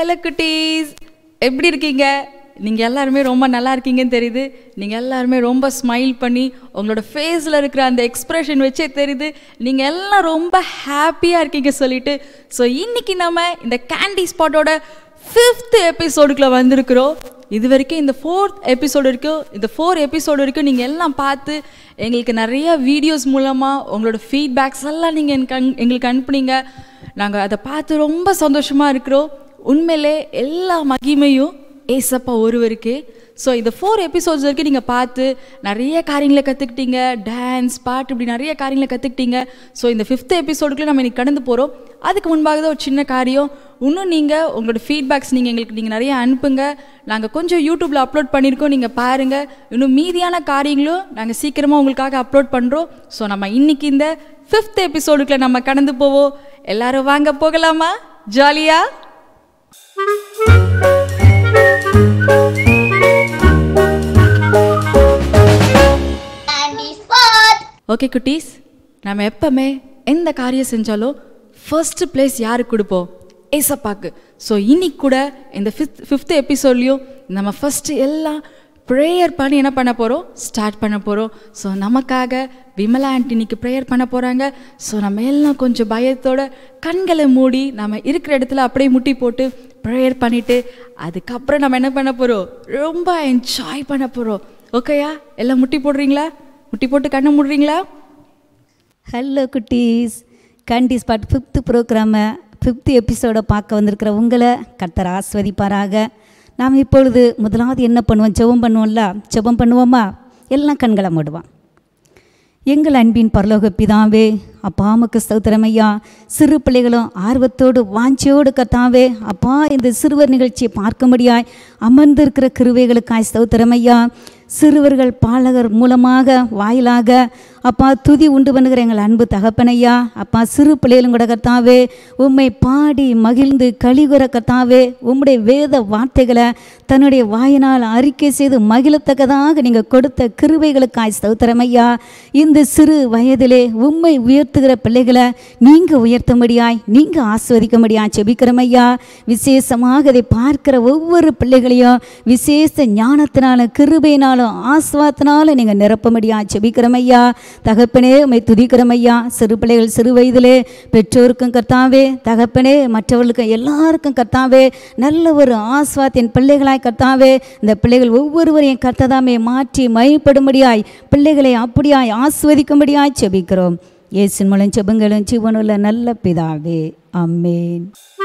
Hello குட்டீஸ் எப்படி இருக்கீங்க நீங்கள் எல்லாருமே ரொம்ப நல்லா இருக்கீங்கன்னு தெரியுது நீங்கள் எல்லாருமே ரொம்ப ஸ்மைல் பண்ணி உங்களோட ஃபேஸில் இருக்கிற அந்த எக்ஸ்ப்ரெஷன் வச்சே தெரியுது நீங்கள் எல்லாம் ரொம்ப ஹாப்பியாக இருக்கீங்க சொல்லிட்டு ஸோ இன்னைக்கு நம்ம இந்த கேண்டி ஸ்பாட்டோட ஃபிஃப்த் எபிசோடுக்குள்ள வந்திருக்கிறோம் இது வரைக்கும் இந்த ஃபோர்த் எபிசோடு வரைக்கும் இந்த ஃபோர் எபிசோடு வரைக்கும் நீங்கள் எல்லாம் பார்த்து எங்களுக்கு நிறைய வீடியோஸ் மூலமாக உங்களோட ஃபீட்பேக்ஸ் எல்லாம் நீங்கள் எனக்கு அனு- எங்களுக்கு அனுப்புனீங்க நாங்கள் அதை பார்த்து ரொம்ப சந்தோஷமாக இருக்கிறோம் உண்மையிலே எல்லா மகிமையும் ஏசப்பா ஒருவருக்கு ஸோ இந்த ஃபோர் எபிசோட்ஸ் வரைக்கும் நீங்கள் பார்த்து நிறைய காரியங்களை கற்றுக்கிட்டீங்க டான்ஸ் பாட்டு இப்படி நிறைய காரியங்களை கற்றுக்கிட்டீங்க ஸோ இந்த ஃபிஃப்த் எபிசோடுக்குள்ளே நம்ம இன்னைக்கு கடந்து போகிறோம் அதுக்கு முன்பாக தான் ஒரு சின்ன காரியம் இன்னும் நீங்கள் உங்களோட ஃபீட்பேக்ஸ் நீங்கள் எங்களுக்கு நீங்கள் நிறைய அனுப்புங்க நாங்கள் கொஞ்சம் யூடியூப்பில் அப்லோட் பண்ணியிருக்கோம் நீங்கள் பாருங்கள் இன்னும் மீதியான காரியங்களும் நாங்கள் சீக்கிரமாக உங்களுக்காக அப்லோட் பண்ணுறோம் ஸோ நம்ம இன்னைக்கு இந்த ஃபிஃப்த் எபிசோடுக்குள்ள நம்ம கடந்து போவோம் எல்லாரும் வாங்க போகலாமா ஜாலியாக Candy spot. ஓகே குட்டீஸ் நம்ம எப்பவுமே எந்த காரியம் செஞ்சாலும் ஃபர்ஸ்ட் பிளேஸ் யாருக்கு கொடுப்போம் ஏசப்பாக்கு ஸோ இன்னைக்கு கூட இந்த ஃபிஃப்த் ஃபிஃப்த் எபிசோட்லேயும் நம்ம ஃபஸ்ட்டு எல்லாம் ப்ரேயர் பண்ணி என்ன பண்ண போகிறோம் ஸ்டார்ட் பண்ண போகிறோம் ஸோ நமக்காக விமலா ஆண்டி இன்னைக்கு ப்ரேயர் பண்ண போகிறாங்க ஸோ நம்ம எல்லாம் கொஞ்சம் பயத்தோட கண்களை மூடி நம்ம இருக்கிற இடத்துல அப்படியே முட்டி போட்டு ப்ரேயர் பண்ணிவிட்டு அதுக்கப்புறம் நம்ம என்ன பண்ண போகிறோம் ரொம்ப என்ஜாய் பண்ண போகிறோம் ஓகேயா எல்லாம் முட்டி போடுறீங்களா முட்டி போட்டு கண்ணை மூடுறீங்களா ஹலோ குட்டீஸ் கண்டி ஸ்பாட் ஃபிஃப்த்து ப்ரோக்ராமை ஃபிஃப்த்து எபிசோடை பார்க்க வந்திருக்கிற உங்களை கர்த்தர் ஆஸ்வதிப்பாராக நாம் இப்பொழுது முதலாவது என்ன பண்ணுவோம் ஜெபம் பண்ணுவோம்ல ஜெபம் பண்ணுவோமா எல்லாம் கண்களை மூடுவோம் எங்கள் அன்பின் பரலோக பிதாவே அப்பா அம்மாக்கு ஸ்தோத்திரமையா சிறு பிள்ளைகளும் ஆர்வத்தோடு வாஞ்சியோடு கத்தாவே அப்பா இந்த சிறுவர் நிகழ்ச்சியை பார்க்கும்படியாய் அமர்ந்திருக்கிற கிருவைகளுக்காய் ஸ்தோத்திரமையா சிறுவர்கள் பாலகர் மூலமாக வாயிலாக அப்பா துதி உண்டு பண்ணுகிற எங்கள் அன்பு தகப்பனையா அப்பா சிறு பிள்ளைகளும் கூட கத்தாவே உம்மை பாடி மகிழ்ந்து கழிகுற கத்தாவே உம்முடைய வேத வார்த்தைகளை தன்னுடைய வாயினால் அறிக்கை செய்து மகிழத்தக்கதாக நீங்கள் கொடுத்த கிருபைகளுக்காய் ஸ்தோத்திரமையா இந்த சிறு வயதிலே உம்மை உயர்த்துகிற பிள்ளைகளை நீங்கள் உயர்த்தும்படியாய் நீங்கள் ஆஸ்வதிக்கும்படியாய் செபிக்கிறமையா விசேஷமாக இதை பார்க்கிற ஒவ்வொரு பிள்ளைகளையும் விசேஷ ஞானத்தினால கிருபையினாலும் ஆஸ்வாத்தினாலும் நீங்கள் நிரப்பும்படியாய் செபிக்கிறமையா தகப்பனே உம்மை துதிக்கிறமையா சிறு பிள்ளைகள் சிறு வயதிலே பெற்றோருக்கும் கர்த்தாவே தகப்பனே மற்றவர்களுக்கும் எல்லாருக்கும் கர்த்தாவே நல்ல ஒரு ஆஸ்வாத்தின் பிள்ளைகளாய் கர்த்தாவே இந்த பிள்ளைகள் ஒவ்வொருவரையும் கர்த்ததாமே மாற்றி மயப்படும்படியாய் பிள்ளைகளை அப்படியாய் ஆஸ்வதிக்கும்படியாய் செபிக்கிறோம் இயேசின் மூலம் செபங்களும் ஜீவனுள்ள நல்ல பிதாவே அம்மேன்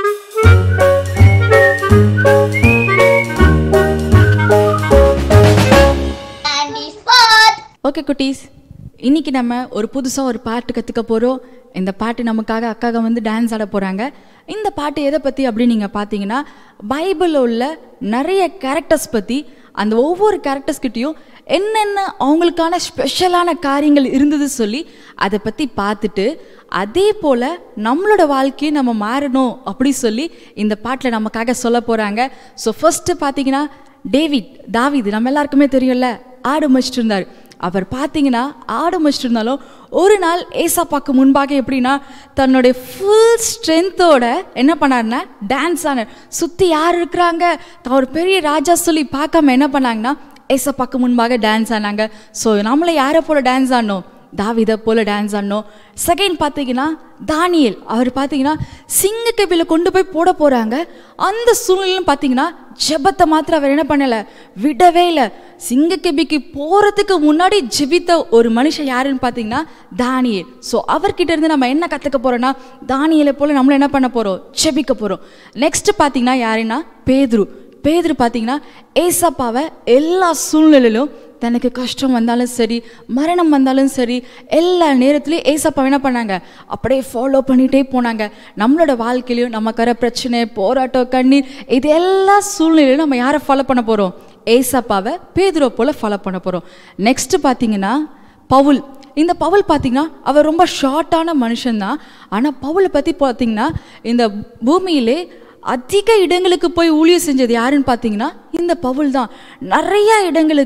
Candy spot. ஓகே குட்டீஸ் இன்னைக்கு நம்ம ஒரு புதுசாக ஒரு பாட்டு கற்றுக்க போகிறோம் இந்த பாட்டு நமக்காக அக்காக வந்து டான்ஸ் ஆட போகிறாங்க இந்த பாட்டு எதை பற்றி அப்படின்னு நீங்கள் பார்த்தீங்கன்னா பைபிளில் உள்ள நிறைய கேரக்டர்ஸ் பற்றி அந்த ஒவ்வொரு கேரக்டர்ஸ்கிட்டையும் என்னென்ன அவங்களுக்கான ஸ்பெஷலான காரியங்கள் இருந்தது சொல்லி அதை பற்றி பார்த்துட்டு அதே போல் நம்மளோட வாழ்க்கையை நம்ம மாறணும் அப்படி சொல்லி இந்த பாட்டில் நமக்காக சொல்ல போகிறாங்க ஸோ ஃபஸ்ட்டு பார்த்தீங்கன்னா டேவிட் தாவீது நம்ம எல்லாருக்குமே தெரியும்ல ஆடு மச்சிட்டு இருந்தார் அவர் பார்த்தீங்கன்னா ஆடு மச்சிட்டு இருந்தாலும் ஒரு நாள் ஏசாப்பாக்கு முன்பாக எப்படின்னா தன்னுடைய ஃபுல் ஸ்ட்ரென்த்தோட என்ன பண்ணாருன்னா டான்ஸ் ஆனார் சுற்றி யார் இருக்கிறாங்க தான் ஒரு பெரிய ராஜா சொல்லி பார்க்காம என்ன பண்ணாங்கன்னா ஏசப்பாக்கு முன்பாக டான்ஸ் ஆனாங்க ஸோ நம்மளை யாரை போல டான்ஸ் ஆடணும் தாவிதை போல டான்ஸ் ஆடணும் செகண்ட் பார்த்தீங்கன்னா தானியல் அவர் பார்த்தீங்கன்னா சிங்கக்கபில கொண்டு போய் போட போகிறாங்க அந்த சூழ்நிலையும் பார்த்தீங்கன்னா ஜெபத்தை மாத்திரம் அவர் என்ன பண்ணலை விடவே இல்லை சிங்கக்கபிக்கு போகிறதுக்கு முன்னாடி ஜெபித்த ஒரு மனுஷன் யாருன்னு பார்த்தீங்கன்னா தானியல் ஸோ அவர்கிட்ட இருந்து நம்ம என்ன கற்றுக்க போகிறோன்னா தானியலை போல நம்மள என்ன பண்ண போகிறோம் ஜெபிக்க போகிறோம் நெக்ஸ்ட் பார்த்தீங்கன்னா யாருன்னா பேதுரு பேதுரு பார்த்தீங்கன்னா ஏசப்பாவை எல்லா சூழ்நிலையிலும் தனக்கு கஷ்டம் வந்தாலும் சரி மரணம் வந்தாலும் சரி எல்லா நேரத்துலையும் ஏசப்பாவை என்ன பண்ணாங்க அப்படியே ஃபாலோ பண்ணிகிட்டே போனாங்க நம்மளோட வாழ்க்கையிலையும் நமக்கு வர பிரச்சனை போராட்டம் கண்ணீர் இது எல்லா சூழ்நிலையிலும் நம்ம யாரை ஃபாலோ பண்ண போகிறோம் ஏசப்பாவை பேதுருவை போல் ஃபாலோ பண்ண போகிறோம் நெக்ஸ்ட் பார்த்தீங்கன்னா பவுல் இந்த பவுல் பார்த்தீங்கன்னா அவர் ரொம்ப ஷார்ட்டான மனுஷன்தான் ஆனால் பவுலை பற்றி பார்த்தீங்கன்னா இந்த பூமியிலே அதிக இடங்களுக்கு போய் ஊழியம் செஞ்சது யாருன்னு பார்த்தீங்கன்னா இந்த பவுல் தான் நிறைய இடங்களுக்கு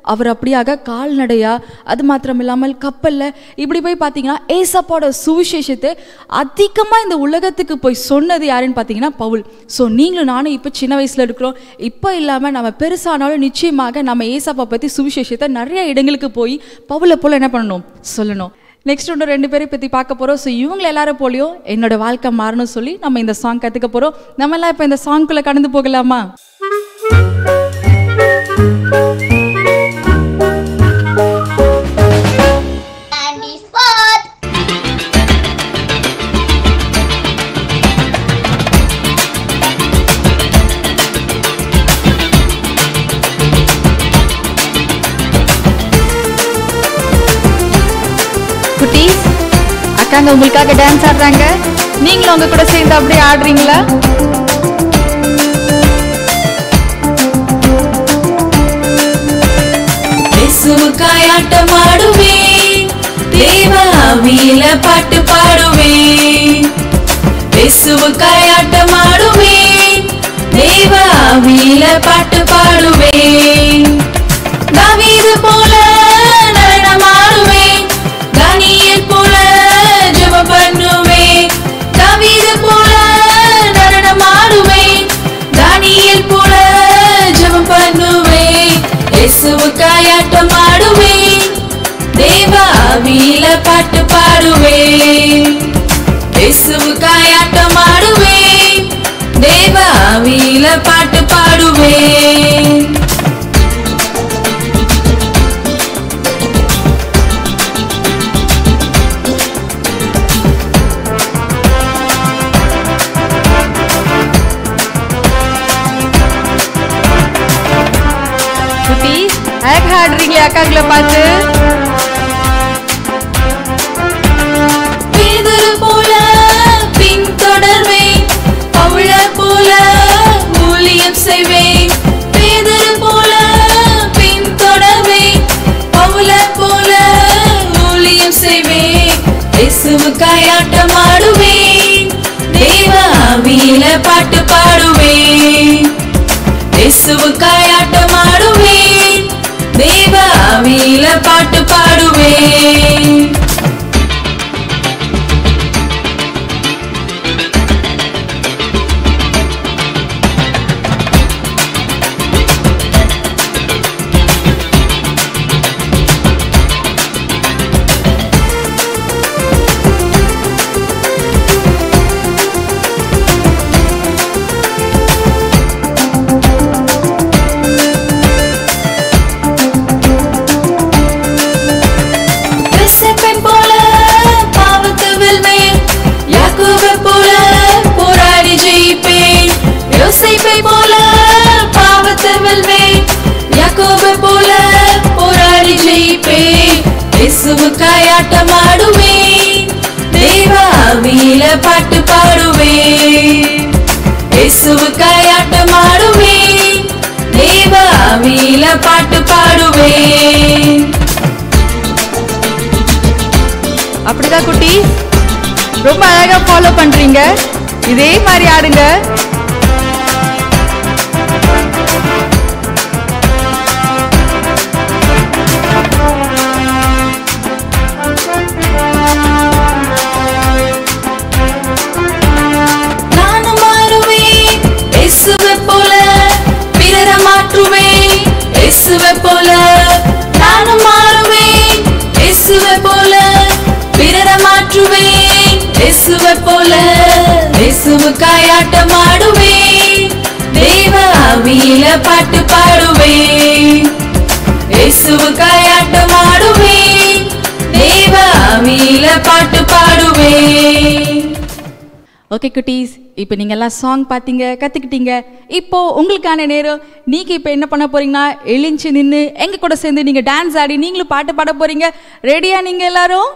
அவர் அப்படியாக கால்நடையா அது மாத்திரம் இல்லாமல் கப்பல்ல இப்படி போய் பார்த்தீங்கன்னா ஏசப்பாவோட சுவிசேஷத்தை அதிகமாக இந்த உலகத்துக்கு போய் சொன்னது யாருன்னு பார்த்தீங்கன்னா பவுல் ஸோ நீங்களும் நானும் இப்போ சின்ன வயசுல இருக்கிறோம் இப்போ இல்லாமல் நம்ம பெருசானாலும் நிச்சயமாக நம்ம ஏசப்பா பற்றி சுவிசேஷத்தை நிறைய இடங்களுக்கு போய் பவுலை போல என்ன பண்ணணும் சொல்லணும் நெக்ஸ்ட் ஒன்று ரெண்டு பேரை பற்றி பார்க்க போகிறோம் ஸோ இவங்க எல்லாரும் போலியும் என்னோட வாழ்க்கை மாறணும் சொல்லி நம்ம இந்த சாங் கற்றுக்க போகிறோம் நம்ம எல்லாம் இப்போ இந்த சாங்க்குள்ளே கடந்து போகலாமா Candy spot. குட்டீஸ் அக்காங்க உங்களுக்காக டான்ஸ் ஆடுறாங்க நீங்களும் அவங்க கூட சேர்ந்து அப்படியே ஆடுறீங்களா இயேசுவுக்காய் ஆட்டமாடுவேன் தேவ ஆவியில பாட்டு பாடுவேன் இயேசுவுக்காய் ஆட்டமாடுவேன் தேவ ஆவியில பாட்டு பாடுவேன் தாவீது போல நடனமாடுவேன் தானியேல் போல ஜெபம் பண்ணுவேன் தாவீது போல நடனமாடுவேன் தானியேல் போல ஜெபம் பண்ணுவேன் இயேசுவுக்காய் ஆட்டமாடுவேன் தேவ ஆவியில பாட்டு பாடுவேன் இயேசுவுக்காய் ஆட்டமாடுவேன் தேவ ஆவியில பாட்டு பாடுவேன் குட்டீஸ் அழகா ஆடுறீங்களே அக்காங்களை பார்த்து பேதுரு போல பின்தொடர்வேன் பவுல போல ஊழியம் செய்வேன் பேதுரு போல பின்தொடர்வேன் பவுல போல ஊழியம் செய்வேன் இயேசுவுக்காய் ஆட்டமாடுவேன் தேவ ஆவியில பாட்டு பாடுவேன் இயேசுவுக்காய் ஆட்டமாடுவேன் தேவ ஆவியில பாட்டு பாடுவேன் யோசேப்பை போல பாவத்தை வெல்வேன் யாக்கோபை போல போராடி ஜெயிப்பேன் யோசேப்பை போல பாவத்தை வெல்வேன் யாக்கோபை போல போராடி ஜெயிப்பேன் இயேசுவுக்காய் ஆட்டமாடுவேன் தேவ ஆவியில பாட்டு பாடுவேன் இயேசுவுக்காய் ஆட்டமாடுவேன் தேவ ஆவியில பாட்டு பாடுவேன் அப்படிதான் குட்டி ரொம்ப அழகா ஃபாலோ பண்றீங்க இதே மாதிரி ஆடுங்க நானும் மாறுவேன் இயேசுவை போல பிறரை மாற்றுவேன் இயேசுவை போல நானும் மாறுவேன் இயேசுவை போல பிறரை மாற்றுவேன் இயேசுவை போல இயேசுவுக்காய் ஆட்டமாடுவேன் தேவ ஆவியில பாட்டு பாடுவேன் இயேசுவுக்காய் ஆட்டமாடுவேன் தேவ ஆவியில பாட்டு பாடுவேன் ஓகே குட்டீஸ் இப்போ நீங்கள் எல்லாம் சாங் பார்த்தீங்க கற்றுக்கிட்டீங்க இப்போ உங்களுக்கான நேரம் நீங்கள் இப்போ என்ன பண்ண போறீங்கன்னா எழுஞ்சி நின்று எங்கள் கூட சேர்ந்து நீங்கள் டான்ஸ் ஆடி நீங்களும் பாட்டு பாட போறீங்க ரெடியா நீங்கள் எல்லாரும்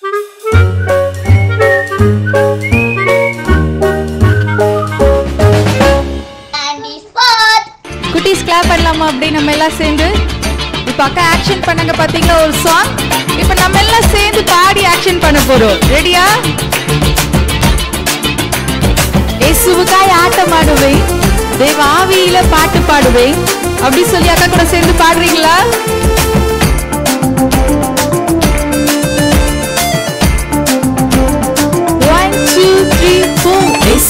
Candy spot. குட்டீஸ் கிளாப் பண்ணலாமா அப்படி நம்ம எல்லாம் சேர்ந்து இப்போ அக்கா ஆக்ஷன் பண்ணாங்க பார்த்தீங்களா ஒரு சாங் இப்போ நம்ம எல்லாம் சேர்ந்து பாடி ஆக்ஷன் பண்ண போறோம் ரெடியா இயேசுவுக்காய் ஆட்டம் ஆடுவேன் தேவ ஆவியில பாட்டு பாடுவேன் அப்படி சொல்லி அக்கா கூட சேர்ந்து பாடுறீங்களா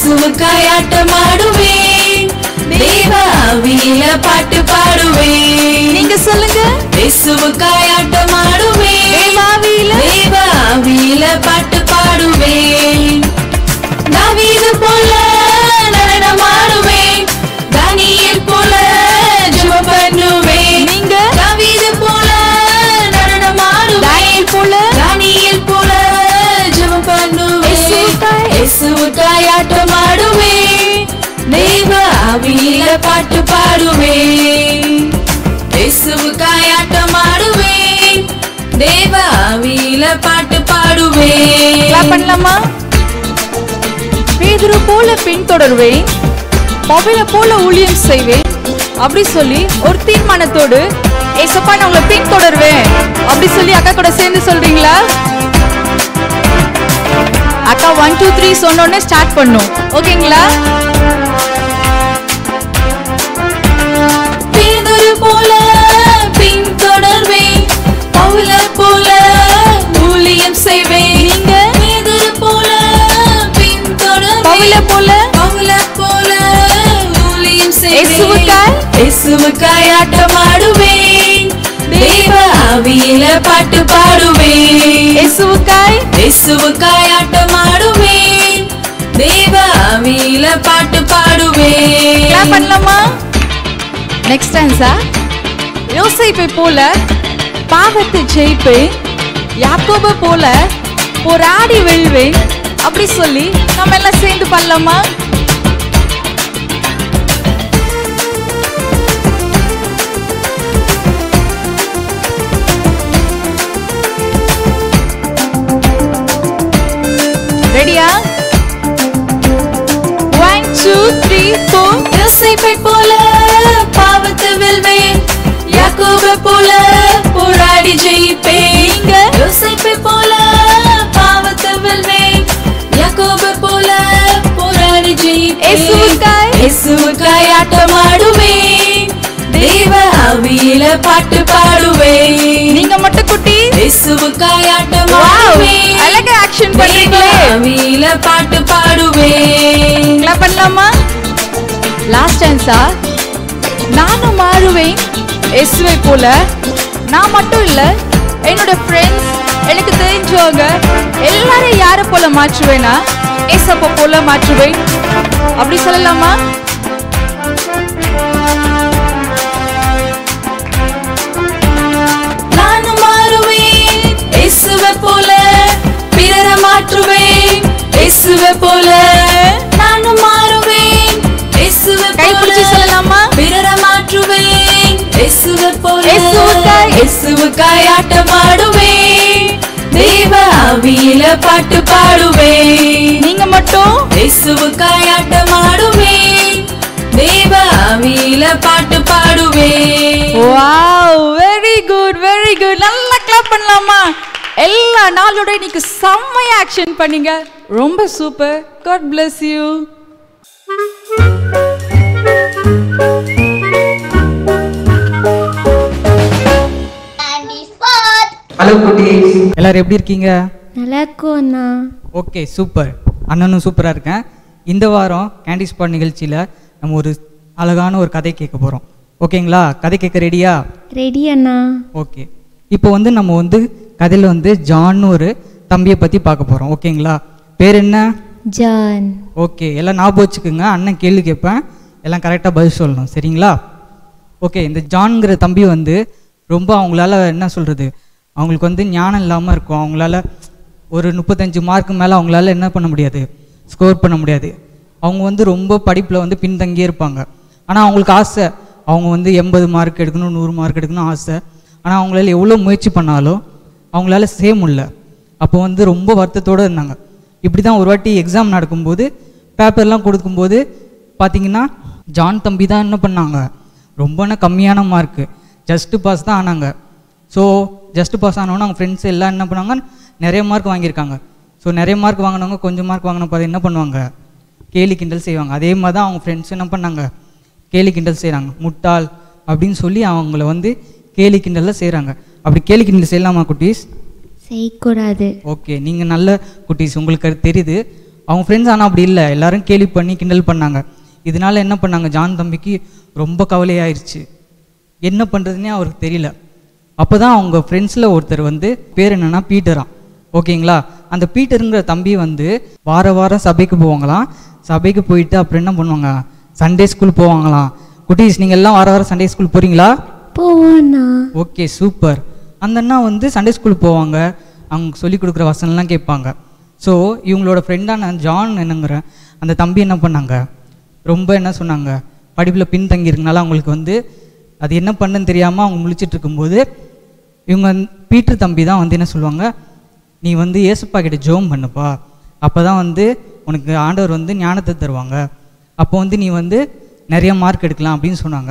இயேசுவுக்காய் ஆட்டமாடுவேன் தேவ ஆவியில பாட்டு பாடுவேன் நீங்க சொல்லுங்க இயேசுவுக்காய் ஆட்டமாடுவேன் தேவாவியில தேவ ஆவியில பாட்டு பாடுவேன் தாவீது போல நடனமாடுவேன் தானியேல் போல ஜெபம் பண்ணுவேன் நீங்க தாவீது போல நடனமாடுவேன் தானியேல் போல தானியேல் போல ஜெபம் பண்ணுவேன் இயேசுவுக்காய் இயேசுவுக்காய் ஆட்டமாடுவேன் தேவ ஆவியில பாட்டு பாடுவேன் இயேசுவுக்காய் ஆட்டமாடுவேன் தேவ ஆவியில பாட்டு பாடுவேன் கிளாப் பண்ணலாமா பேதுரு போல பின்தொடர்வேன் பவில போல ஊழியம் செய்வேன் அப்படி சொல்லி ஒரு தீர்மானத்தோடு ஏசப்பா நான் உங்களை பின்தொடர்வேன் அப்படி சொல்லி அக்கா கூட சேர்ந்து சொல்றீங்களா அக்கா ஒன் டூ த்ரீ சொன்னோடனே ஸ்டார்ட் பண்ணும் ஓகேங்களா பேதுரு போல பின்தொடர்வேன் பவுல போல ஊழியம் செய்வேன் நீங்க? பேதுரு போல பின்தொடர்வேன் பவுல போல பவுல போல ஊழியம் செய்வேன் இயேசுவுக்காய்? இயேசுவுக்காய் ஆட்டமாடுவேன் தேவ ஆவியில பாட்டு பாடுவேன் இயேசுவுக்காய் இயேசுவுக்காய் ஆட்டமாடுவேன் தேவ ஆவியில பாட்டு பாடுவேன் கிளாப் பண்ணலாமா நெக்ஸ்ட் ஆன்சர் யோசேப்பை போல பாவத்தை ஜெயிப்பேன் யாக்கோபை போல போராடி வெல்வேன் அப்படி சொல்லி நம்ம எல்லாம் சேர்ந்து பண்ணலாமா ரெடியா ஒன் டூ த்ரீ ஃபோர் யோசேப்பை போல பாவத்தை வெல்வேன் யாக்கோபை போல போராடி ஜெயிப்பேன் நீங்க? யோசேப்பை போல பாவத்தை வெல்வேன் யாக்கோபை போல போராடி ஜெயிப்பேன் இயேசுவுக்காய்? இயேசுவுக்காய் ஆட்டமாடுவேன் தேவ ஆவியில பாட்டு பாடுவேன் நீங்க மட்டும் குட்டி இயேசுவுக்காய் வாவ் ஆட்டமாடுவேன் அழகா ஆக்ஷன் தேவ பண்றீங்களே ஆவியில பாட்டு பாடுவேன் கிளாப் பண்ணலாமா லாஸ்ட் ஆன்சர் நானும் மாறுவேன் எஸ்வை போல நான் மட்டும் இல்ல என்னோட ஃப்ரெண்ட்ஸ் எனக்கு தெரிஞ்சவங்க எல்லாரும் யார போல மாற்றுவேனா ஏசப்ப போல மாற்றுவேன் அப்படி சொல்லலாமா நானும் மாறுவேன் இயேசுவை போல பிறரை மாற்றுவேன் இயேசுவை போல நானும் மாறுவேன் இயேசுவை கை போல பிடிச்சு சொல்லலாமா பிறரை மாற்றுவேன் இயேசுவை போல இயேசுவுக்காய். இயேசுவுக்காய் ஆட்டமாடுவேன் தேவ ஆவியில பாட்டு பாடுவேன் நீங்க மட்டும் இயேசுவுக்காய் ஆட்டமாடுவேன் தேவ ஆவியில பாட்டு பாடுவேன் wow very good very good நல்லா கிளாப் பண்ணலாமா எல்லா நாளோட இன்னைக்கு செம்மையா ஆக்ஷன் பண்ணீங்க ரொம்ப super God bless you Candy spot. Hello குட்டீஸ் எல்லாரும் எப்படி இருக்கீங்க நல்லா இருக்கும் அண்ணா ஓகே சூப்பர் அண்ணனும் சூப்பராக இருக்கேன் இந்த வாரம் கேண்டி ஸ்பாட் நிகழ்ச்சியில் நம்ம ஒரு அழகான ஒரு கதை கேட்க போகிறோம் ஓகேங்களா கதை கேட்க ரெடியா ரெடி அண்ணா ஓகே இப்போ வந்து நம்ம வந்து கதையில் வந்து ஜான்னு ஒரு தம்பியை பற்றி பார்க்க போகிறோம் ஓகேங்களா பேர் என்ன ஜான் ஓகே எல்லாம் ஞாபகம் வச்சுக்கோங்க அண்ணன் கேள்வி கேட்பேன் எல்லாம் கரெக்டாக பதில் சொல்லணும் சரிங்களா ஓகே இந்த ஜான்ங்கிற தம்பி வந்து ரொம்ப அவங்களால என்ன சொல்கிறது அவங்களுக்கு வந்து ஞானம் இல்லாமல் இருக்கும் அவங்களால ஒரு முப்பத்தஞ்சு மார்க்கு மேலே அவங்களால என்ன பண்ண முடியாது ஸ்கோர் பண்ண முடியாது அவங்க வந்து ரொம்ப படிப்பில் வந்து பின்தங்கியே இருப்பாங்க ஆனால் அவங்களுக்கு ஆசை அவங்க வந்து எண்பது மார்க் எடுக்கணும் நூறு மார்க் எடுக்கணும் ஆசை ஆனால் அவங்களால எவ்வளோ முயற்சி பண்ணாலும் அவங்களால செய்ய முடியல அப்போ வந்து ரொம்ப வருத்தத்தோடு இருந்தாங்க இப்படி தான் ஒரு வாட்டி எக்ஸாம் நடக்கும்போது பேப்பர்லாம் கொடுக்கும்போது பார்த்தீங்கன்னா ஜான் தம்பி தான் என்ன பண்ணாங்க ரொம்பனா கம்மியான மார்க்கு ஜஸ்ட்டு பாஸ் தான் ஆனாங்க ஸோ ஜஸ்ட் பாஸ் ஆனவொன்னே அவங்க ஃப்ரெண்ட்ஸ் எல்லாம் என்ன பண்ணாங்க நிறைய மார்க் வாங்கியிருக்காங்க ஸோ நிறைய மார்க் வாங்கினவங்க கொஞ்சம் மார்க் வாங்கின பார்த்து என்ன பண்ணுவாங்க கேலி கிண்டல் செய்வாங்க அதே மாதிரி தான் அவங்க ஃப்ரெண்ட்ஸ் என்ன பண்ணாங்க கேலி கிண்டல் செய்கிறாங்க முட்டாள் அப்படின்னு சொல்லி அவங்கள வந்து கேலி கிண்டலில் செய்கிறாங்க அப்படி கேலி கிண்டல் செய்யலாமா குட்டீஸ் செய்யக்கூடாது ஓகே நீங்கள் நல்ல குட்டீஸ் உங்களுக்கு அது தெரியுது அவங்க ஃப்ரெண்ட்ஸ் ஆனால் அப்படி இல்லை எல்லாரும் கேலி பண்ணி கிண்டல் பண்ணாங்க இதனால என்ன பண்ணாங்க ஜான் தம்பிக்கு ரொம்ப கவலையாயிருச்சு என்ன பண்ணுறதுனே அவருக்கு தெரியல அப்போ தான் அவங்க ஃப்ரெண்ட்ஸில் ஒருத்தர் வந்து பேர் என்னன்னா பீட்டரா ஓகேங்களா அந்த பீட்டருங்கிற தம்பி வந்து வார வாரம் சபைக்கு போவாங்களாம் சபைக்கு போயிட்டு அப்புறம் என்ன பண்ணுவாங்க சண்டே ஸ்கூல் போவாங்களாம் குட்டீஸ் நீங்கள் எல்லாம் வார வாரம் சண்டே ஸ்கூல் போகிறீங்களா போவோண்ணா ஓகே சூப்பர் அந்த அண்ணா வந்து சண்டே ஸ்கூல் போவாங்க அவங்க சொல்லி கொடுக்குற வசனம்லாம் கேட்பாங்க ஸோ இவங்களோட ஃப்ரெண்டான ஜான் என்னங்கிற அந்த தம்பி என்ன பண்ணாங்க ரொம்ப என்ன சொன்னாங்க படிப்பில் பின்தங்கி இருக்கனால அவங்களுக்கு வந்து அது என்ன பண்ணுன்னு தெரியாமல் அவங்க முழிச்சிட்டு இருக்கும்போது இவங்க வந்து- பீட்டர் தம்பி தான் வந்து என்ன சொல்லுவாங்க நீ வந்து ஏசப்பா கிட்ட ஜோம் பண்ணுப்பா அப்போ தான் வந்து உனக்கு ஆண்டவர் வந்து ஞானத்தை தருவாங்க அப்போ வந்து நீ வந்து நிறைய மார்க் எடுக்கலாம் அப்படின்னு சொன்னாங்க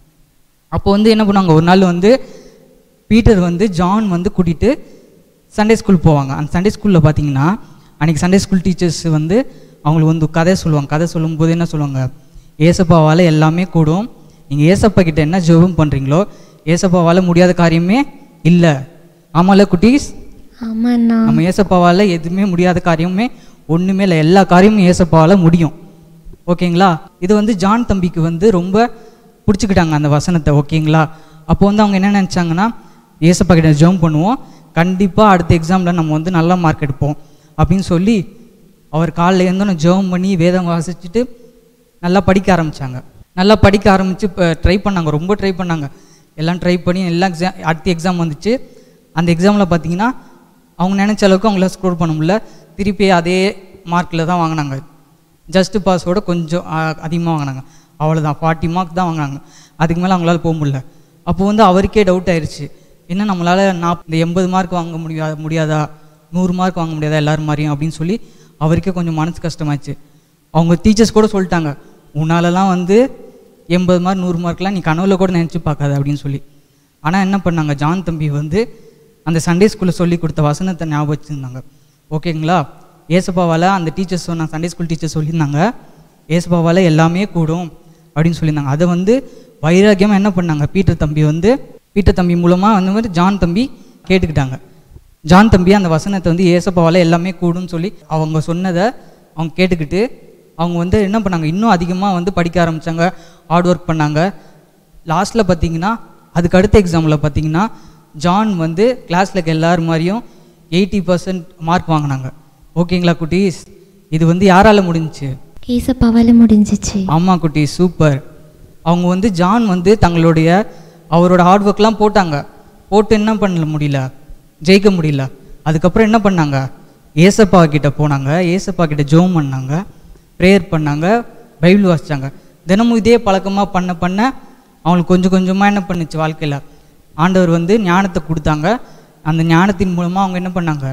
அப்போ வந்து என்ன பண்ணுவாங்க ஒரு நாள் வந்து பீட்டர் வந்து ஜான் வந்து கூட்டிகிட்டு சண்டே ஸ்கூல் போவாங்க அந்த சண்டே ஸ்கூலில் பார்த்தீங்கன்னா அன்றைக்கி சண்டே ஸ்கூல் டீச்சர்ஸ் வந்து அவங்களுக்கு வந்து கதை சொல்லுவாங்க கதை சொல்லும்போது என்ன சொல்லுவாங்க ஏசப்பாவால் எல்லாமே கூடும் நீங்கள் ஏசப்பா கிட்ட என்ன ஜெபம் பண்ணுறீங்களோ ஏசப்பாவால் முடியாத காரியமே இல்லை ஆமால குட்டீஸ் ஆமாண்ணா நம்ம ஏசப்பாவால் எதுவுமே முடியாத காரியமே ஒன்றுமே இல்லை எல்லா காரியமும் ஏசப்பாவால் முடியும் ஓகேங்களா இது வந்து ஜான் தம்பிக்கு வந்து ரொம்ப பிடிச்சிக்கிட்டாங்க அந்த வசனத்தை ஓகேங்களா அப்போ வந்து அவங்க என்ன நினச்சாங்கன்னா ஏசப்பா கிட்ட ஜெபம் பண்ணுவோம் கண்டிப்பாக அடுத்த எக்ஸாமில் நம்ம வந்து நல்ல மார்க் எடுப்போம் அப்படின்னு சொல்லி அவர் காலைல இருந்தோன்னு ஜெபம் பண்ணி வேதம் வாசிச்சுட்டு நல்லா படிக்க ஆரம்பித்தாங்க நல்லா படிக்க ஆரம்பித்து இப்போ ட்ரை பண்ணாங்க ரொம்ப ட்ரை பண்ணாங்க எல்லாம் ட்ரை பண்ணி எல்லா எக்ஸாம் அடுத்த எக்ஸாம் வந்துச்சு அந்த எக்ஸாமில் பார்த்தீங்கன்னா அவங்க நினச்ச அளவுக்கு அவங்கள ஸ்கோர் பண்ண முடியல திருப்பி அதே மார்க்கில் தான் வாங்கினாங்க ஜஸ்ட் பாஸோட கொஞ்சம் அதிகமாக வாங்கினாங்க அவ்வளோதான் ஃபார்ட்டி மார்க் தான் வாங்கினாங்க அதுக்கு மேலே அவங்களால போக முடியல அப்போ வந்து அவருக்கே டவுட் ஆயிடுச்சு என்ன நம்மளால் நாப் இந்த எண்பது மார்க் வாங்க முடியா முடியாதா நூறு மார்க் வாங்க முடியாதா எல்லாரும் மாதிரியும் அப்படின்னு சொல்லி அவருக்கே கொஞ்சம் மனசு கஷ்டமாச்சு அவங்க டீச்சர்ஸ் கூட சொல்லிட்டாங்க உன்னாலலாம் வந்து எண்பது மார்க் நூறு மார்க்லாம் நீ கனவுல கூட நினச்சி பார்க்காத அப்படின்னு சொல்லி ஆனால் என்ன பண்ணாங்க ஜான் தம்பி வந்து அந்த சண்டே ஸ்கூலில் சொல்லி கொடுத்த வசனத்தை ஞாபகம் வச்சுருந்தாங்க ஓகேங்களா ஏசப்பாவால் அந்த டீச்சர்ஸ் சொன்ன சண்டே ஸ்கூல் டீச்சர் சொல்லியிருந்தாங்க ஏசப்பாவால் எல்லாமே கூடும் அப்படின்னு சொல்லியிருந்தாங்க அதை வந்து வைராக்கியமாக என்ன பண்ணாங்க பீட்டர் தம்பி வந்து பீட்டர் தம்பி மூலமாக அந்த மாதிரி ஜான் தம்பி கேட்டுக்கிட்டாங்க ஜான் தம்பி அந்த வசனத்தை வந்து ஏசப்பாவால் எல்லாமே கூடும்னு சொல்லி அவங்க சொன்னதை அவங்க கேட்டுக்கிட்டு அவங்க வந்து என்ன பண்ணாங்க இன்னும் அதிகமாக வந்து படிக்க ஆரம்பித்தாங்க ஹார்ட் ஒர்க் பண்ணாங்க லாஸ்ட்டில் பார்த்தீங்கன்னா அதுக்கு அடுத்த எக்ஸாமில் பார்த்தீங்கன்னா ஜான் வந்து கிளாஸில் இருக்க எல்லாரும் மாதிரியும் எயிட்டி பர்சன்ட் மார்க் வாங்கினாங்க ஓகேங்களா குட்டீஸ் இது வந்து யாரால் முடிஞ்சுச்சு ஏசப்பாவால் முடிஞ்சிச்சு ஆமாம் குட்டி சூப்பர் அவங்க வந்து ஜான் வந்து தங்களுடைய அவரோட ஹார்ட் ஒர்க்லாம் போட்டாங்க போட்டு என்ன பண்ண முடியல ஜெயிக்க முடியல அதுக்கப்புறம் என்ன பண்ணாங்க ஏசப்பா கிட்ட போனாங்க ஏசப்பா கிட்ட ஜோம் பண்ணாங்க ப்ரேயர் பண்ணாங்க பைபிள் வாசிச்சாங்க தினமும் இதே பழக்கமாக பண்ண பண்ண அவங்களுக்கு கொஞ்சம் கொஞ்சமாக என்ன பண்ணுச்சு வாழ்க்கையில் ஆண்டவர் வந்து ஞானத்தை கொடுத்தாங்க அந்த ஞானத்தின் மூலமாக அவங்க என்ன பண்ணாங்க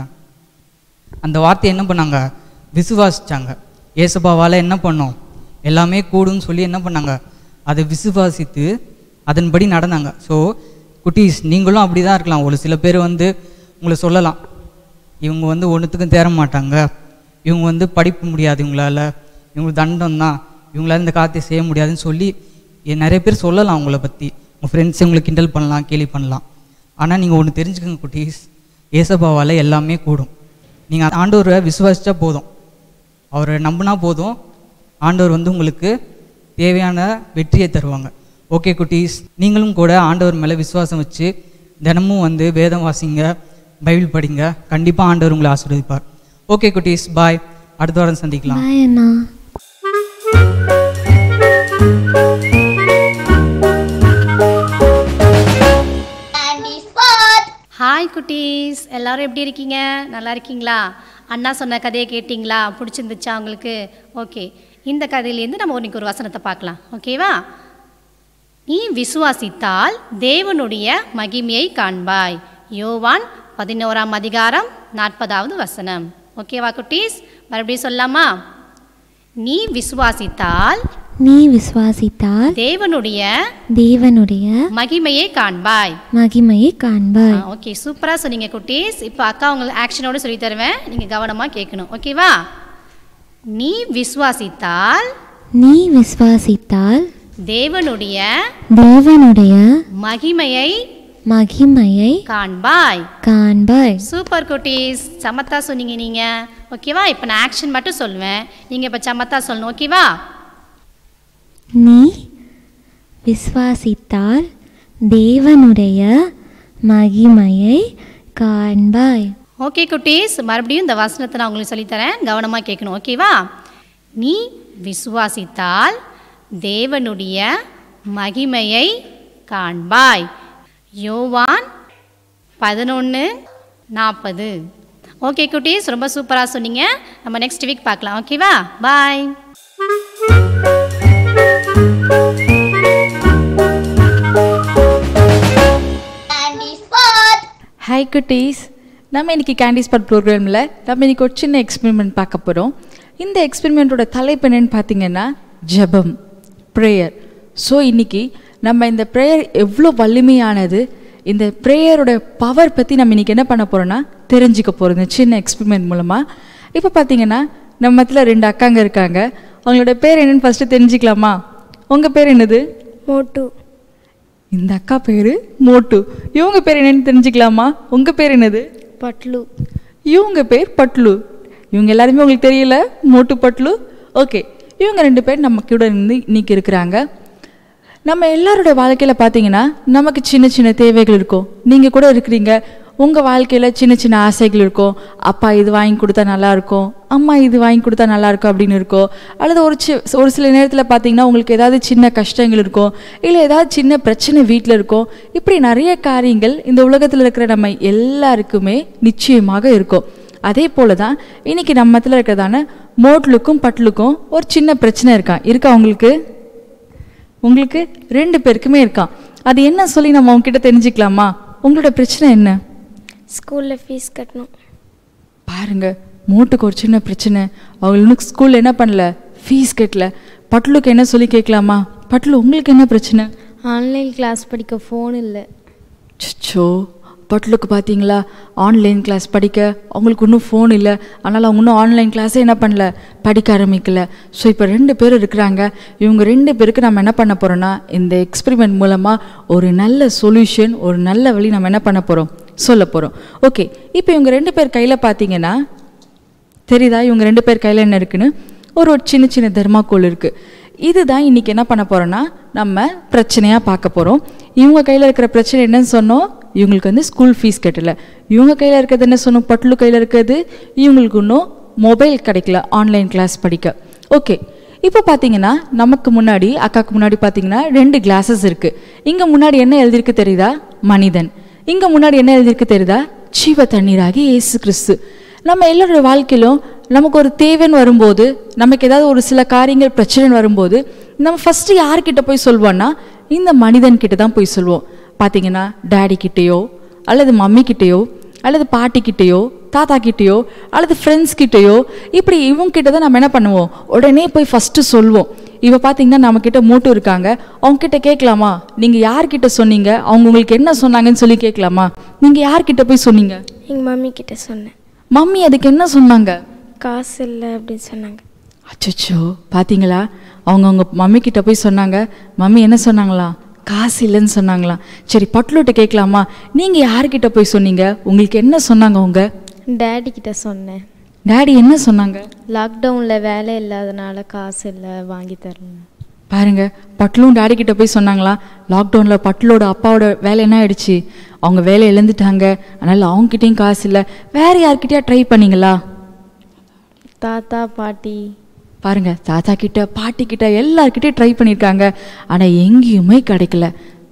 அந்த வார்த்தையை என்ன பண்ணாங்க விசுவாசிச்சாங்க ஏசப்பாவால் என்ன பண்ணோம் எல்லாமே கூடும்னு சொல்லி என்ன பண்ணாங்க அதை விசுவாசித்து அதன்படி நடந்தாங்க ஸோ குட்டீஸ் நீங்களும் அப்படி தான் இருக்கலாம் ஒரு சில பேர் வந்து உங்களை சொல்லலாம் இவங்க வந்து ஒன்றுத்துக்கும் தேர மாட்டாங்க இவங்க வந்து படிப்பு முடியாது இவங்களால இவங்களுக்கு தண்டம் தான் இவங்களால இந்த காரியத்தை செய்ய முடியாதுன்னு சொல்லி எ- நிறைய பேர் சொல்லலாம் உங்களை பற்றி உங்கள் ஃப்ரெண்ட்ஸ் உங்களை கிண்டல் பண்ணலாம் கேலி பண்ணலாம் ஆனால் நீங்கள் ஒன்று தெரிஞ்சுக்கங்க குட்டீஸ் ஏசப்பாவால் எல்லாமே கூடும் நீங்கள் ஆண்டவரை விசுவாசிச்சா போதும் அவரை நம்பினா போதும் ஆண்டவர் வந்து உங்களுக்கு தேவையான வெற்றியை தருவாங்க ஓகே குட்டீஸ் நீங்களும் கூட ஆண்டவர் மேலே விசுவாசம் வச்சு தினமும் வந்து வேதம் வாசிங்க பைபிள் படிங்க கண்டிப்பாக ஆண்டவர் உங்களை ஆசீர்வதிப்பார் ஓகே குட்டீஸ் பாய் அடுத்த வாரம் சந்திக்கலாம் பாய் அண்ணா Candy spot. ஹாய் குட்டீஸ் எல்லாரும் எப்படி இருக்கீங்க நல்லா இருக்கீங்களா அண்ணா சொன்ன கதையை கேட்டிங்களா பிடிச்சிருந்துச்சா உங்களுக்கு ஓகே இந்த கதையிலேருந்து நம்ம இன்னைக்கு ஒரு வசனத்தை பார்க்கலாம் ஓகேவா நீ விசுவாசித்தால் தேவனுடைய மகிமையை காண்பாய் யோவான் பதினோராம் அதிகாரம் நாற்பதாவது வசனம் ஓகேவா குட்டீஸ் மறுபடியும் சொல்லாமா நீ விசுவாசித்தால் நீ விசுவாசித்தால் தேவனுடைய தேவனுடைய மகிமையை காண்பாய் மகிமையை காண்பாய் ஓகே சூப்பராக சொன்னீங்க குட்டீஸ் இப்போ அக்கா உங்களுக்கு ஆக்ஷனோட சொல்லி தருவேன் நீங்கள் கவனமாக கேட்கணும் ஓகேவா நீ விசுவாசித்தால் நீ விசுவாசித்தால் தேவனுடைய தேவனுடைய மகிமையை மகிமையை காண்பாய் காண்பாய் சூப்பர் குட்டீஸ் சமத்தா சொன்னீங்க நீங்கள் ஓகேவா இப்போ நான் ஆக்ஷன் மட்டும் சொல்லுவேன் நீங்கள் இப்போ சமத்தா சொல்லணும் ஓகேவா நீ விசுவாசித்தால் தேவனுடைய மகிமையை காண்பாய் ஓகே குட்டீஸ் மறுபடியும் இந்த வசனத்தை நான் உங்களுக்கு சொல்லித்தரேன் கவனமாக கேட்கணும் ஓகேவா நீ விசுவாசித்தால் தேவனுடைய மகிமையை காண்பாய் யோவான் பதினொன்று நாற்பது ஓகே குட்டீஸ் ரொம்ப சூப்பராக சொன்னீங்க நம்ம நெக்ஸ்ட் வீக் பார்க்கலாம் ஓகேவா பாய் Candy spot. ஹாய் குட்டீஸ் நம்ம இன்னைக்கு கேண்டி ஸ்பாட் ப்ரோக்ராமில் நம்ம இன்னைக்கு ஒரு சின்ன எக்ஸ்பெரிமெண்ட் பார்க்க போகிறோம் இந்த எக்ஸ்பெரிமெண்ட்டோட தலைப்பு என்னன்னு பார்த்தீங்கன்னா ஜெபம் ப்ரேயர் ஸோ இன்னைக்கு நம்ம இந்த ப்ரேயர் எவ்வளோ வலிமையானது இந்த ப்ரேயரோட பவர் பற்றி நம்ம இன்னைக்கு என்ன பண்ண போகிறோம்னா தெரிஞ்சுக்க போகிறோம் இந்த சின்ன எக்ஸ்பெரிமெண்ட் மூலமாக இப்போ பார்த்தீங்கன்னா நம்ம மத்தியில் ரெண்டு அக்காங்க இருக்காங்க அவங்களோட பேர் என்னன்னு ஃபஸ்ட்டு தெரிஞ்சுக்கலாமா உங்கள் பேர் என்னது மோட்டு இந்த அக்கா பேர் மோட்டு இவங்க பேர் என்னன்னு தெரிஞ்சுக்கலாமா உங்கள் பேர் என்னது பட்லு இவங்க பேர் பட்லு இவங்க எல்லாருமே உங்களுக்கு தெரியல மோட்டு பட்லு ஓகே இவங்க ரெண்டு பேர் நம்ம கூட இருந்து இன்னைக்கு இருக்கிறாங்க நம்ம எல்லாரோட வாழ்க்கையில் பார்த்தீங்கன்னா நமக்கு சின்ன சின்ன தேவைகள் இருக்கும் நீங்கள் கூட இருக்கிறீங்க உங்கள் வாழ்க்கையில் சின்ன சின்ன ஆசைகள் இருக்கும் அப்பா இது வாங்கி கொடுத்தா நல்லா இருக்கும் அம்மா இது வாங்கி கொடுத்தா நல்லா இருக்கும் அப்படின்னு இருக்கும் அல்லது ஒரு சி ஒரு சில நேரத்தில் பார்த்தீங்கன்னா உங்களுக்கு ஏதாவது சின்ன கஷ்டங்கள் இருக்கும் இல்லை ஏதாவது சின்ன பிரச்சனை வீட்டில் இருக்கும் இப்படி நிறைய காரியங்கள் இந்த உலகத்தில் இருக்கிற நம்ம எல்லாருக்குமே நிச்சயமாக இருக்கும் அதே போல தான் இன்னைக்கு நம்ம மத்தியில் இருக்கிறதான மோட்லுக்கும் பட்லுக்கும் ஒரு சின்ன பிரச்சனை இருக்கான் இருக்கா உங்களுக்கு உங்களுக்கு ரெண்டு பேருக்குமே இருக்கான் அது என்ன சொல்லி நம்ம உங்ககிட்ட தெரிஞ்சுக்கலாமா உங்களோட பிரச்சனை என்ன ஸ்கூலில் ஃபீஸ் கட்டணும் பாருங்க மோட்டுக்கு ஒரு சின்ன பிரச்சனை அவங்களுக்கு ஸ்கூலில் என்ன பண்ணல ஃபீஸ் கட்டல பட்லுக்கு என்ன சொல்லி கேட்கலாமா பட்லு உங்களுக்கு என்ன பிரச்சனை ஆன்லைன் கிளாஸ் படிக்க ஃபோன் இல்லை சச்சோ பட்லுக்கு பார்த்தீங்களா ஆன்லைன் கிளாஸ் படிக்க அவங்களுக்கு இன்னும் ஃபோன் இல்லை அதனால் அவங்க இன்னும் ஆன்லைன் கிளாஸே என்ன பண்ணல படிக்க ஆரம்பிக்கல ஸோ இப்போ ரெண்டு பேர் இருக்கிறாங்க இவங்க ரெண்டு பேருக்கு நம்ம என்ன பண்ண போகிறோன்னா இந்த எக்ஸ்பெரிமெண்ட் மூலமாக ஒரு நல்ல சொல்யூஷன் ஒரு நல்ல வழி நம்ம என்ன பண்ண போகிறோம் சொல்ல போகிறோம் ஓகே இப்போ இவங்க ரெண்டு பேர் கையில் பார்த்தீங்கன்னா தெரியுதா இவங்க ரெண்டு பேர் கையில் என்ன இருக்குன்னு ஒரு ஒரு சின்ன சின்ன தர்மாக்கோல் இருக்குது இதுதான் இன்னைக்கு என்ன பண்ண போறோம்னா நம்ம பிரச்சனையாக பார்க்க போகிறோம் இவங்க கையில் இருக்கிற பிரச்சனை என்னன்னு சொன்னோம் இவங்களுக்கு வந்து ஸ்கூல் ஃபீஸ் கட்டல இவங்க கையில் இருக்கிறது என்ன சொன்னோம் பட்லு கையில் இருக்கிறது இவங்களுக்கு இன்னும் மொபைல் கிடைக்கல ஆன்லைன் கிளாஸ் படிக்க ஓகே இப்போ பார்த்தீங்கன்னா நமக்கு முன்னாடி அக்காக்கு முன்னாடி பார்த்தீங்கன்னா ரெண்டு கிளாஸஸ் இருக்குது இங்கே முன்னாடி என்ன எழுதியிருக்கு தெரியுதா மனிதன் இங்கே முன்னாடி என்ன எழுதியிருக்கு தெரியுதா ஜீவ தண்ணீராகி இயேசு கிறிஸ்து நம்ம எல்லாரோட வாழ்க்கையிலும் நமக்கு ஒரு தேவைன்னு வரும்போது நமக்கு ஏதாவது ஒரு சில காரியங்கள் பிரச்சனைன்னு வரும்போது நம்ம ஃபஸ்ட்டு யார்கிட்ட போய் சொல்வோம்னா இந்த மனிதன் கிட்ட தான் போய் சொல்வோம் பார்த்தீங்கன்னா டேடி கிட்டேயோ அல்லது மம்மி கிட்டேயோ அல்லது பாட்டி கிட்டேயோ தாத்தா கிட்டேயோ அல்லது ஃப்ரெண்ட்ஸ் கிட்டேயோ இப்படி இவங்க கிட்ட தான் நம்ம என்ன பண்ணுவோம் உடனே போய் ஃபஸ்ட்டு சொல்வோம் இப்போ பார்த்தீங்கன்னா நம்மக்கிட்ட மூட்டு இருக்காங்க அவங்க கிட்ட கேட்கலாமா நீங்கள் யார்கிட்ட சொன்னீங்க அவங்க உங்களுக்கு என்ன சொன்னாங்கன்னு சொல்லி கேட்கலாமா நீங்கள் யார்கிட்ட போய் சொன்னீங்க எங்கள் மம்மி கிட்ட சொன்னேன் மம்மி அதுக்கு என்ன சொன்னாங்க காசு இல்லை அப்படின்னு சொன்னாங்க அச்சச்சோ பாத்தீங்களா அவங்க அவங்க மம்மி கிட்ட போய் சொன்னாங்க மம்மி என்ன சொன்னாங்களா காசு இல்லைன்னு சொன்னாங்களாம் சரி பட்லுட்ட கேட்கலாமா நீங்க யார்கிட்ட போய் சொன்னீங்க உங்களுக்கு என்ன சொன்னாங்க அவங்க டேடி கிட்ட சொன்னேன் டாடி என்ன சொன்னாங்க லாக்டவுனில் வேலை இல்லாதனால காசு இல்லை வாங்கி தரணும் பாருங்க பட்லும் டாடி கிட்ட போய் சொன்னாங்களா லாக்டவுனில் பட்லோட அப்பாவோட வேலை என்ன ஆயிடுச்சு அவங்க வேலையை இழந்துட்டாங்க அதனால அவங்ககிட்டயும் காசு இல்லை வேற யார்கிட்டயா ட்ரை பண்ணீங்களா தாத்தா பாட்டி பாருங்க தாத்தா கிட்ட பாட்டி கிட்ட எல்லார்கிட்டயும் ட்ரை பண்ணியிருக்காங்க ஆனா எங்கேயுமே கிடைக்கல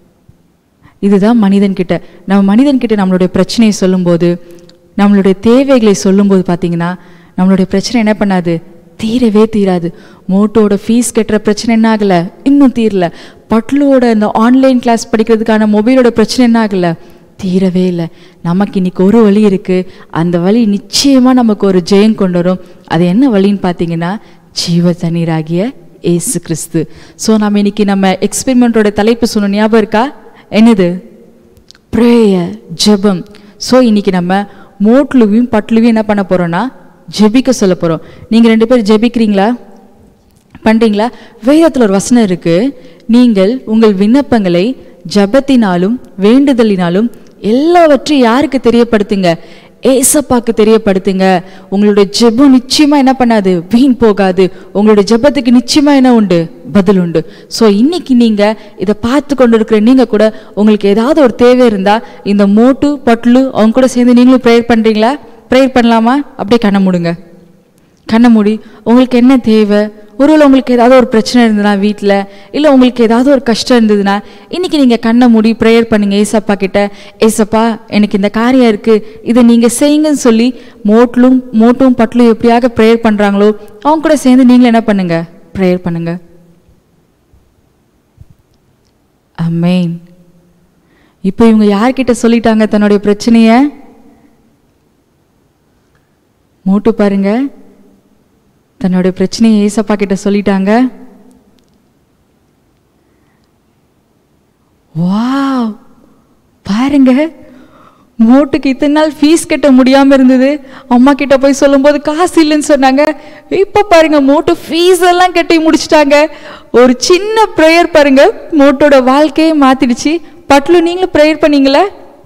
இதுதான் மனிதன் கிட்ட நம்ம மனிதன் கிட்ட நம்மளுடைய பிரச்சனையை சொல்லும்போது நம்மளுடைய தேவைகளை சொல்லும்போது பார்த்தீங்கன்னா நம்மளுடைய பிரச்சனை என்ன பண்ணாது தீரவே தீராது மோட்டோட ஃபீஸ் கட்டுற பிரச்சனை என்ன ஆகல இன்னும் தீரல பட்லுவோட இந்த ஆன்லைன் கிளாஸ் படிக்கிறதுக்கான மொபைலோட பிரச்சனை என்ன ஆகல தீரவே இல்லை நமக்கு இன்னைக்கு ஒரு வழி இருக்கு அந்த வழி நிச்சயமா நமக்கு ஒரு ஜெயம் கொண்டு வரும் அது என்ன வழின்னு பார்த்தீங்கன்னா ஜீவ தண்ணீராகிய ஏசு கிறிஸ்து ஸோ நம்ம இன்னைக்கு நம்ம எக்ஸ்பெரிமெண்ட்டோட தலைப்பு சொன்ன ஞாபகம் இருக்கா என்னது ப்ரேயர் ஜெபம் ஸோ இன்னைக்கு நம்ம மோட்லுவையும் பட்லுவையும் என்ன பண்ண போறோம்னா ஜெபிக்க சொல்ல போறோம் நீங்க ரெண்டு பேரும் ஜெபிக்கிறீங்களா பண்றீங்களா வேதத்தில் ஒரு வசனம் இருக்கு நீங்கள் உங்கள் விண்ணப்பங்களை ஜெபத்தினாலும் வேண்டுதலினாலும் எல்லாவற்றையும் யாருக்கு தெரியப்படுத்துங்க ஏசப்பாக்கு தெரியப்படுத்துங்க உங்களுடைய ஜெபம் நிச்சயமா என்ன பண்ணாது வீண் போகாது உங்களுடைய ஜெபத்துக்கு நிச்சயமா என்ன உண்டு பதில் உண்டு ஸோ இன்னைக்கு நீங்க இதை பார்த்து கொண்டு இருக்கிற நீங்க கூட உங்களுக்கு ஏதாவது ஒரு தேவை இருந்தா இந்த மோட்டு பட்லு அவங்க கூட சேர்ந்து நீங்களும் ப்ரேயர் பண்றீங்களா ப்ரேயர் பண்ணலாமா அப்படியே கண்ணை மூடுங்க கண்ணை மூடி உங்களுக்கு என்ன தேவை ஒருவேளை உங்களுக்கு ஏதாவது ஒரு பிரச்சனை இருந்ததுன்னா வீட்டில் இல்லை உங்களுக்கு ஏதாவது ஒரு கஷ்டம் இருந்ததுன்னா இன்னைக்கு நீங்கள் கண்ணை மூடி ப்ரேயர் பண்ணுங்க ஏசப்பா கிட்ட ஏசப்பா எனக்கு இந்த காரியம் இருக்குது இதை நீங்கள் செய்யுங்கன்னு சொல்லி மோட்லும் மோட்டும் பட்லும் எப்படியாக ப்ரேயர் பண்ணுறாங்களோ அவங்க கூட சேர்ந்து நீங்களும் என்ன பண்ணுங்க ப்ரேயர் பண்ணுங்க அமேன் இப்போ இவங்க யார்கிட்ட சொல்லிட்டாங்க தன்னுடைய பிரச்சனையை மோட்டு பாருங்க தன்னுடைய பிரச்சனையை ஏசப்பா கிட்ட சொல்லிட்டாங்க வாவ் பாருங்க மோட்டுக்கு இத்தனை நாள் ஃபீஸ் கட்ட முடியாம இருந்தது அம்மா கிட்ட போய் சொல்லும்போது காசு இல்லைன்னு சொன்னாங்க இப்ப பாருங்க மோட்டு ஃபீஸ் எல்லாம் கட்டி முடிச்சிட்டாங்க ஒரு சின்ன ப்ரேயர் பாருங்க மோட்டோட வாழ்க்கையே மாத்திடுச்சு பட்லு நீங்களும் ப்ரேயர் பண்ணீங்களா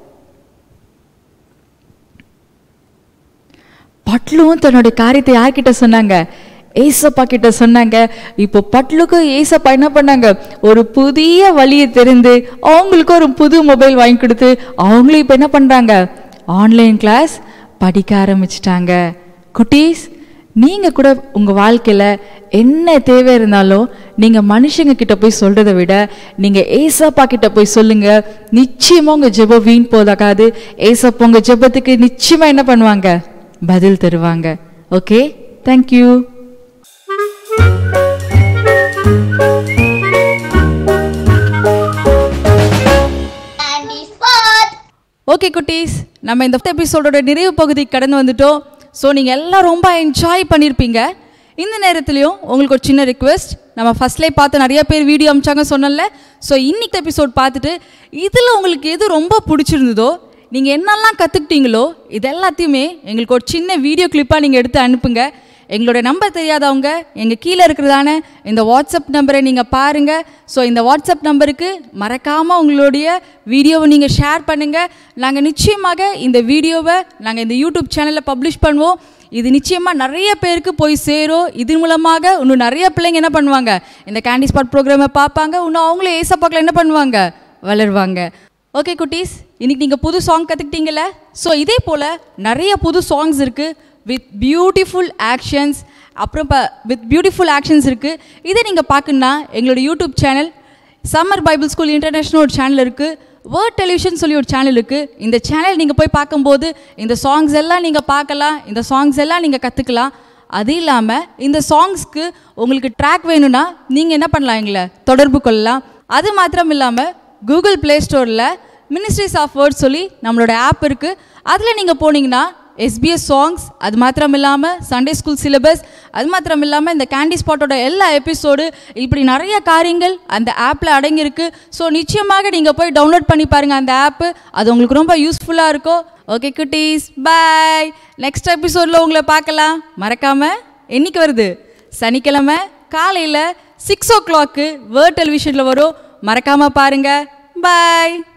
பட்லுவும் தன்னுடைய காரியத்தை யார்கிட்ட சொன்னாங்க ஏசப்பா கிட்ட சொன்னாங்க இப்போ பட்லுக்கு ஏசப்பா என்ன பண்ணாங்க ஒரு புதிய வழியை தெரிந்து அவங்களுக்கு ஒரு புது மொபைல் வாங்கி கொடுத்து அவங்களும் இப்போ என்ன பண்றாங்க ஆன்லைன் கிளாஸ் படிக்க ஆரம்பிச்சிட்டாங்க குட்டீஸ் நீங்க கூட உங்க வாழ்க்கையில என்ன தேவை இருந்தாலும் நீங்க மனுஷங்க கிட்ட போய் சொல்றதை விட நீங்க ஏசப்பா கிட்ட போய் சொல்லுங்க நிச்சயமா உங்க ஜெபம் வீண் போதாகாது ஏசப்பா உங்க ஜெபத்துக்கு நிச்சயமா என்ன பண்ணுவாங்க பதில் தருவாங்க okay thank you Candy spot. Okay குட்டீஸ் நம்ம இந்த எபிசோடோட நிறைவு பகுதிக்கு கடந்து வந்துட்டோம் ஸோ நீங்கள் எல்லாம் ரொம்ப என்ஜாய் பண்ணியிருப்பீங்க இந்த நேரத்துலையும் உங்களுக்கு ஒரு சின்ன ரிக்வெஸ்ட் நம்ம ஃபர்ஸ்ட்லேயே பார்த்து நிறைய பேர் வீடியோ அமிச்சாங்க சொன்னல ஸோ இன்னைக்கு எபிசோட் பார்த்துட்டு இதில் உங்களுக்கு எது ரொம்ப பிடிச்சிருந்ததோ நீங்கள் என்னெல்லாம் கற்றுக்கிட்டீங்களோ இது எல்லாத்தையுமே எங்களுக்கு ஒரு சின்ன வீடியோ கிளிப்பாக நீங்கள் எடுத்து அனுப்புங்க எங்களோட நம்பர் தெரியாதவங்க எங்கள் கீழே இருக்கிறதான இந்த வாட்ஸ்அப் நம்பரை நீங்கள் பாருங்கள் ஸோ இந்த வாட்ஸ்அப் நம்பருக்கு மறக்காமல் உங்களுடைய வீடியோவை நீங்கள் ஷேர் பண்ணுங்கள் நாங்கள் நிச்சயமாக இந்த வீடியோவை நாங்கள் இந்த யூடியூப் சேனலில் பப்ளிஷ் பண்ணுவோம் இது நிச்சயமாக நிறைய பேருக்கு போய் சேரும் இது மூலமாக இன்னும் நிறைய பிள்ளைங்க என்ன பண்ணுவாங்க இந்த கேண்டி ஸ்பாட் ப்ரோக்ராமை பார்ப்பாங்க இன்னும் அவங்களும் ஏசப்பாக்கில் என்ன பண்ணுவாங்க வளருவாங்க ஓகே குட்டீஸ் இன்னைக்கு நீங்கள் புது சாங் கற்றுக்கிட்டீங்கல்ல ஸோ இதே போல் நிறைய புது சாங்ஸ் இருக்குது வித் பியூட்டிஃபுல் ஆக்ஷன்ஸ் அப்புறம் இப்போ வித் பியூட்டிஃபுல் ஆக்ஷன்ஸ் இருக்குது இதை நீங்கள் பார்க்கணுன்னா எங்களோட YouTube channel summer Bible school international ஒரு சேனல் இருக்குது வேர்ட் டெலிவிஷன் சொல்லி ஒரு சேனல் இருக்குது இந்த சேனல் நீங்கள் போய் பார்க்கும்போது இந்த சாங்ஸ் எல்லாம் நீங்கள் பார்க்கலாம் இந்த சாங்ஸ் எல்லாம் நீங்கள் கற்றுக்கலாம் அது இல்லாமல் இந்த சாங்ஸ்க்கு உங்களுக்கு ட்ராக் வேணும்னா நீங்கள் என்ன பண்ணலாம் எங்களை தொடர்பு கொள்ளலாம் அது மாத்திரம் இல்லாமல் கூகுள் ப்ளே ஸ்டோரில் மினிஸ்ட்ரிஸ் ஆஃப் வேர்ட் சொல்லி நம்மளோட ஆப் இருக்குது அதில் நீங்கள் போனீங்கன்னா எஸ்பிஎஸ் சாங்ஸ் அது மாத்திரம் இல்லாமல் சண்டே ஸ்கூல் சிலபஸ் அது மாத்திரம் இல்லாமல் இந்த கேண்டி ஸ்பாட்டோட எல்லா எபிசோடு இப்படி நிறைய காரியங்கள் அந்த ஆப்பில் அடங்கியிருக்கு ஸோ நிச்சயமாக நீங்கள் போய் டவுன்லோட் பண்ணி பாருங்கள் அந்த ஆப்பு அது உங்களுக்கு ரொம்ப யூஸ்ஃபுல்லாக இருக்கும் ஓகே குட்டீஸ் பாய் நெக்ஸ்ட் எபிசோடில் உங்களை பார்க்கலாம் மறக்காமல் என்னைக்கு வருது சனிக்கிழமை காலையில் சிக்ஸ் ஓ கிளாக்கு வேர்ட் டெலிவிஷனில் வரும் மறக்காமல் பாருங்கள் பாய்